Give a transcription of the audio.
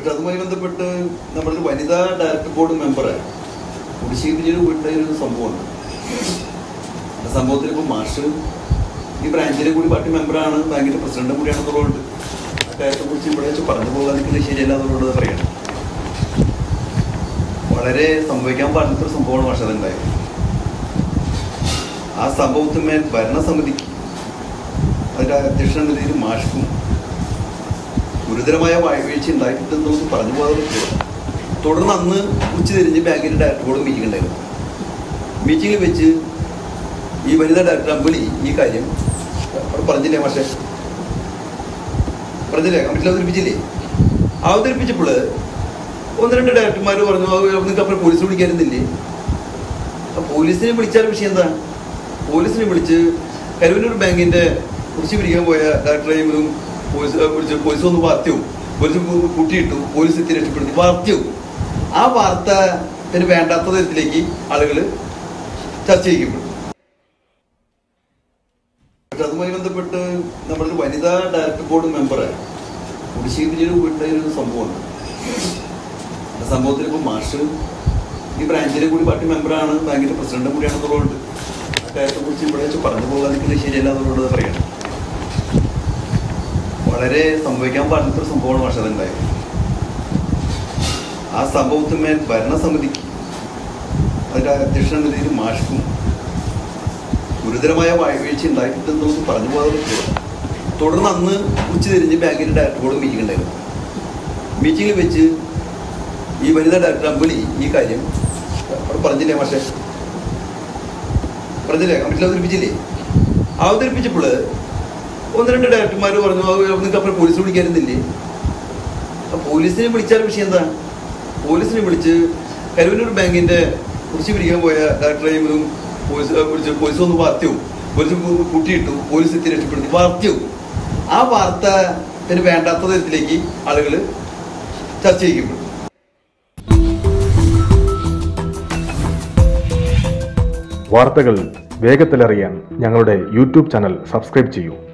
പക്ഷെ അതുമായി ബന്ധപ്പെട്ട് നമ്മുടെ ഒരു വനിതാ ഡയറക്ടർ ബോർഡ് മെമ്പർ കുടിശ്ശേരിയിൽ പോയിട്ടുള്ള ഒരു സംഭവമുണ്ട് ആ സംഭവത്തിൽ ഇപ്പോൾ മാഷ് ഈ ബ്രാഞ്ചിലെ കൂടി പാർട്ടി മെമ്പറാണ് ബാങ്കിന്റെ പ്രസിഡന്റും കൂടിയാണെന്നുള്ളതുകൊണ്ട് ആ കാര്യത്തെ കുറിച്ച് ഇവിടെ വെച്ച് പറഞ്ഞു പോകാൻ നിൽക്കുന്നത് ശരിയല്ല എന്നുള്ളത് പറയണം വളരെ സംഭവിക്കാൻ പാടില്ലാത്തൊരു സംഭവമാണ് മാഷ് അതുണ്ടായത് ആ സംഭവത്തിന്മേൽ ഭരണസമിതിക്ക് അതിന്റെ അധ്യക്ഷൻ എന്ന രീതിയിൽ മാഷ്ക്കും ഗുരുതരമായ വാഴ്വീഴ്ച ഉണ്ടായിട്ടുണ്ടെന്ന് നമുക്ക് പറഞ്ഞു പോകാതെ പറ്റില്ല തുടർന്ന് അന്ന് ഉച്ച തിരിഞ്ഞ് ബാങ്കിന്റെ ഡയറക്ടർ ബോർഡ് മീറ്റിംഗ് ഉണ്ടായിരുന്നു മീറ്റിംഗിൽ വെച്ച് ഈ വനിതാ ഡയറക്ടർ അമ്പലി ഈ കാര്യം അവിടെ പറഞ്ഞില്ലേ മാഷെ പറഞ്ഞില്ലേ കമ്മിറ്റിയിൽ അവതരിപ്പിച്ചില്ലേ അവതരിപ്പിച്ചപ്പോൾ ഒന്ന് രണ്ട് ഡയറക്ടർമാർ പറഞ്ഞു "അത് നിങ്ങൾക്ക് അപ്പുറം പോലീസ് വിളിക്കായിരുന്നില്ലേ ആ പോലീസിനെ വിളിച്ചാൽ വിഷയം എന്താ പോലീസിനെ വിളിച്ച് കരുവന്നൂർ ബാങ്കിന്റെ കുറിച്ച് പിരിക്കാൻ പോയ ഡയറക്ടറെയും ഇതും പോലീസ് ആ, വിളിച്ച് പോലീസ് വന്ന് വാർത്തയും പോലീസ് കു- കൂട്ടിയിട്ടു പോലീസ് എത്തി രക്ഷപ്പെടുത്തി വാർത്തയും ആ വാർത്ത പിന്നെ വേണ്ടാത്ത തരത്തിലേക്ക് ആളുകൾ ചർച്ച ചെയ്യപ്പെടും പക്ഷെ അതുമായി ബന്ധപ്പെട്ട് നമ്മുടെ ഒരു വനിതാ ഡയറക്ടർ ബോർഡ് മെമ്പർ കുടിശ്ശേരിയിൽ പോയിട്ടുള്ള ഒരു സംഭവമുണ്ട് ആ സംഭവത്തിൽ ഇപ്പോൾ മാഷ് ഈ ബ്രാഞ്ചിലെ കൂടി പാർട്ടി മെമ്പറാണ് ബാങ്കിന്റെ പ്രസിഡന്റും കൂടിയാണെന്നുള്ളതുകൊണ്ട് ആ കാര്യത്തെ കുറിച്ച് ഇവിടെ വെച്ച് പറഞ്ഞു പോകാൻ നിൽക്കുന്നത് ശരിയല്ല എന്നുള്ളത് പറയണം വളരെ സംഭവിക്കാൻ പാടില്ലാത്തൊരു സംഭവമാണ് മാഷ് അതുണ്ടായത് ആ സംഭവത്തിന്മേൽ ഭരണസമിതിക്ക് അതിന്റെ അധ്യക്ഷൻ എന്ന രീതിയിൽ മാഷ്ക്കും ഗുരുതരമായ വാഴ്വീഴ്ച ഉണ്ടായിട്ടുണ്ടെന്ന് നമുക്ക് പറഞ്ഞു പോകാതെ പറ്റില്ല തുടർന്ന് അന്ന് ഉച്ച തിരിഞ്ഞ് ബാങ്കിന്റെ ഡയറക്ടർ ബോർഡ് മീറ്റിംഗ് ഉണ്ടായിരുന്നു മീറ്റിംഗിൽ വെച്ച് ഈ വനിതാ ഡയറക്ടർ അമ്പലി ഈ കാര്യം അവിടെ പറഞ്ഞില്ലേ മാഷെ പറഞ്ഞില്ലേ കമ്മിറ്റിയിൽ അവതരിപ്പിച്ചില്ലേ അവതരിപ്പിച്ചപ്പോൾ ഒന്ന് രണ്ട് ഡയറക്ടർമാർ പറഞ്ഞു "അത് നിങ്ങൾക്ക് അപ്പുറം പോലീസ് വിളിക്കായിരുന്നില്ലേ ആ പോലീസിനെ വിളിച്ചാൽ വിഷയം എന്താ പോലീസിനെ വിളിച്ച് കരുവന്നൂർ ബാങ്കിന്റെ കുറിച്ച് പിരിക്കാൻ പോയ ഡയറക്ടറെയും ഇതും പോലീസ് ആ, വിളിച്ച് പോലീസ് വന്ന് വാർത്തയും പോലീസ് കു- കൂട്ടിയിട്ടു പോലീസ് എത്തി രക്ഷപ്പെടുത്തി വാർത്തയും ആ വാർത്ത പിന്നെ വേണ്ടാത്ത തരത്തിലേക്ക് ആളുകൾ ചർച്ച ചെയ്യപ്പെടും വാർത്തകൾ വേഗത്തിലറിയാൻ ഞങ്ങളുടെ യൂട്യൂബ് ചാനൽ സബ്സ്ക്രൈബ് ചെയ്യൂ